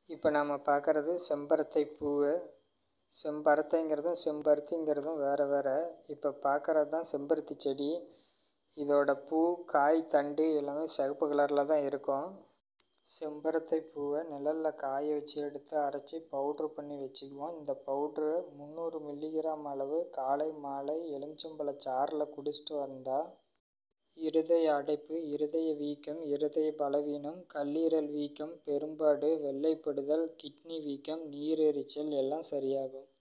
இப்போ நாம் பார்க்குறது செம்பருத்தை பூவு செம்பருத்தைங்கிறதும் செம்பருத்திங்கிறதும் வேறு வேறு இப்போ பார்க்குறது தான் செம்பருத்தி செடி இதோட பூ காய் தண்டு எல்லாமே சிகப்பு கலரில் தான் இருக்கும் செம்பருத்தை பூவை நிழலில் காய வச்சு எடுத்து அரைச்சி பவுட்ரு பண்ணி வச்சுக்குவோம் இந்த பவுட்ரு முந்நூறு மில்லிகிராம் அளவு காலை மாலை எலுமிச்சம்பழ சாறில் குடிச்சிட்டு வந்தால் இருதய அடைப்பு இருதய வீக்கம் இருதய பலவீனம் கல்லீரல் வீக்கம் பெரும்பாடு வெள்ளைப்படுதல் கிட்னி வீக்கம் நீரெரிச்சல் எல்லாம் சரியாகும்